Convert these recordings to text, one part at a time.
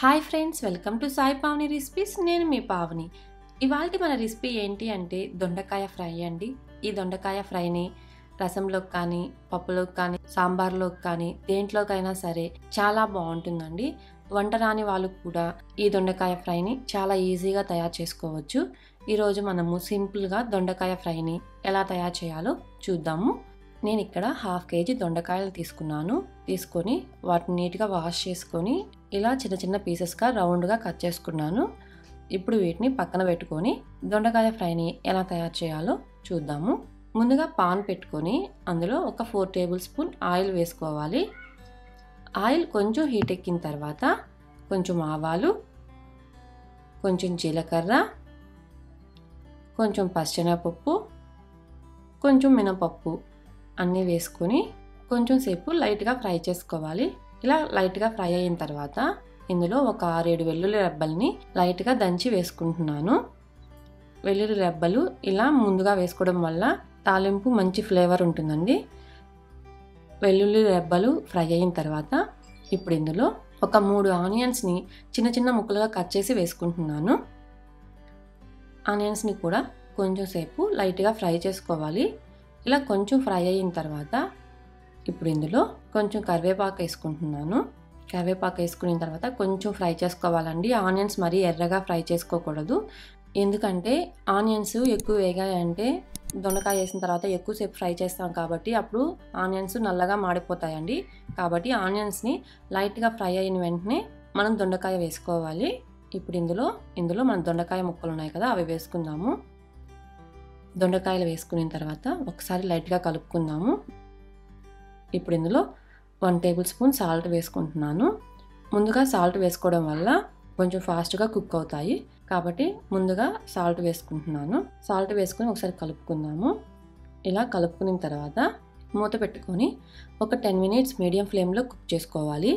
hi friends welcome to Sai Pavani recipes నేను మీ పావని ఇవాళ మన రెసిపీ ఏంటి అంటే దొండకాయ ఫ్రై అండి ఈ దొండకాయ ఫ్రైని రసంలోకి కానీ పప్పులోకి కానీ సాంబార్లోకి కానీ దేంట్లోకైనా సరే చాలా బాగుంటుందండి వంట రాని వాళ్ళు కూడా ఈ దొండకాయ ఫ్రైని చాలా ఈజీగా తయారు చేసుకోవచ్చు ఈరోజు మనము సింపుల్గా దొండకాయ ఫ్రైని ఎలా తయారు చేయాలో చూద్దాము నేను ఇక్కడ హాఫ్ కేజీ దొండకాయలు తీసుకున్నాను తీసుకొని వాటిని నీట్గా వాష్ చేసుకొని ఇలా చిన్న చిన్న పీసెస్గా రౌండ్గా కట్ చేసుకున్నాను ఇప్పుడు వీటిని పక్కన పెట్టుకొని దొండకాయ ఫ్రైని ఎలా తయారు చేయాలో చూద్దాము ముందుగా పాన్ పెట్టుకొని అందులో ఒక ఫోర్ టేబుల్ స్పూన్ ఆయిల్ వేసుకోవాలి ఆయిల్ కొంచెం హీట్ ఎక్కిన తర్వాత కొంచెం ఆవాలు కొంచెం జీలకర్ర కొంచెం పచ్చెనపప్పు కొంచెం మినపప్పు అన్నీ వేసుకొని కొంచెం సేపు లైట్గా ఫ్రై చేసుకోవాలి ఇలా లైట్గా ఫ్రై అయిన తర్వాత ఇందులో ఒక ఆరేడు వెల్లుల్లి రెబ్బల్ని లైట్గా దంచి వేసుకుంటున్నాను వెల్లుల్లి రెబ్బలు ఇలా ముందుగా వేసుకోవడం వల్ల తాలింపు మంచి ఫ్లేవర్ ఉంటుందండి వెల్లుల్లి రెబ్బలు ఫ్రై అయిన తర్వాత ఇప్పుడు ఇందులో ఒక మూడు ఆనియన్స్ని చిన్న చిన్న ముక్కలుగా కట్ చేసి వేసుకుంటున్నాను ఆనియన్స్ని కూడా కొంచెం సేపు లైట్గా ఫ్రై చేసుకోవాలి ఇలా కొంచెం ఫ్రై అయిన తర్వాత ఇప్పుడు ఇందులో కొంచెం కరివేపాకు వేసుకుంటున్నాను కరివేపాకు వేసుకున్న తర్వాత కొంచెం ఫ్రై చేసుకోవాలండి ఆనియన్స్ మరీ ఎర్రగా ఫ్రై చేసుకోకూడదు ఎందుకంటే ఆనియన్స్ ఎక్కువ వేగాయంటే దొండకాయ వేసిన తర్వాత ఎక్కువసేపు ఫ్రై చేస్తాం కాబట్టి అప్పుడు ఆనియన్స్ నల్లగా మాడిపోతాయండి కాబట్టి ఆనియన్స్ని లైట్గా ఫ్రై అయిన వెంటనే మనం దొండకాయ వేసుకోవాలి ఇప్పుడు ఇందులో ఇందులో మన దొండకాయ ముక్కలు ఉన్నాయి కదా అవి వేసుకుందాము దొండకాయలు వేసుకున్న తర్వాత ఒకసారి లైట్గా కలుపుకుందాము ఇప్పుడు ఇందులో వన్ టేబుల్ స్పూన్ సాల్ట్ వేసుకుంటున్నాను ముందుగా సాల్ట్ వేసుకోవడం వల్ల కొంచెం ఫాస్ట్గా కుక్ అవుతాయి కాబట్టి ముందుగా సాల్ట్ వేసుకుంటున్నాను సాల్ట్ వేసుకొని ఒకసారి కలుపుకుందాము ఇలా కలుపుకున్న తర్వాత మూత పెట్టుకొని ఒక టెన్ మినిట్స్ మీడియం ఫ్లేమ్లో కుక్ చేసుకోవాలి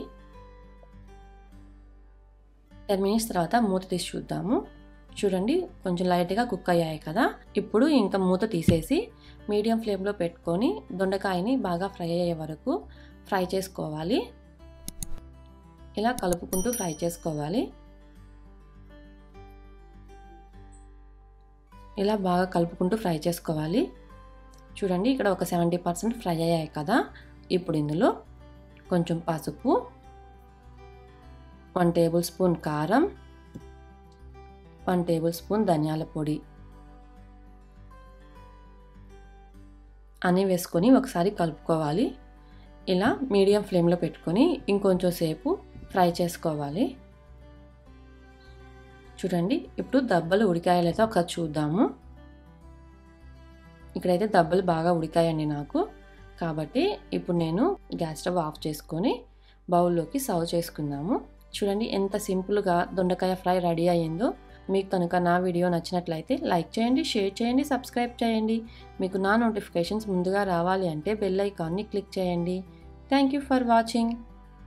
టెన్ మినిట్స్ తర్వాత మూత తీసి చూద్దాము చూడండి కొంచెం లైట్గా కుక్ అయ్యాయి కదా ఇప్పుడు ఇంకా మూత తీసేసి మీడియం ఫ్లేమ్లో పెట్టుకొని దొండకాయని బాగా ఫ్రై అయ్యే వరకు ఫ్రై చేసుకోవాలి ఇలా కలుపుకుంటూ ఫ్రై చేసుకోవాలి ఇలా బాగా కలుపుకుంటూ ఫ్రై చేసుకోవాలి చూడండి ఇక్కడ ఒక సెవెంటీ పర్సెంట్ ఫ్రై అయ్యాయి కదా ఇప్పుడు ఇందులో కొంచెం పసుపు వన్ టేబుల్ స్పూన్ కారం వన్ టేబుల్ స్పూన్ ధనియాల పొడి అన్నీ వేసుకొని ఒకసారి కలుపుకోవాలి ఇలా మీడియం ఫ్లేమ్లో పెట్టుకొని ఇంకొంచెం సేపు ఫ్రై చేసుకోవాలి చూడండి ఇప్పుడు దబ్బలు ఉడికాయలైతే ఒకసారి చూద్దాము ఇక్కడైతే దబ్బలు బాగా ఉడికాయండి నాకు కాబట్టి ఇప్పుడు నేను గ్యాస్ స్టవ్ ఆఫ్ చేసుకొని బౌల్లోకి సర్వ్ చేసుకుందాము చూడండి ఎంత సింపుల్గా దొండకాయ ఫ్రై రెడీ అయ్యిందో మీకు కనుక నా వీడియో నచ్చినట్లయితే లైక్ చేయండి షేర్ చేయండి సబ్స్క్రైబ్ చేయండి మీకు నా నోటిఫికేషన్స్ ముందుగా రావాలి అంటే బెల్ ఐకాన్ని క్లిక్ చేయండి థ్యాంక్ యూ ఫర్ వాచింగ్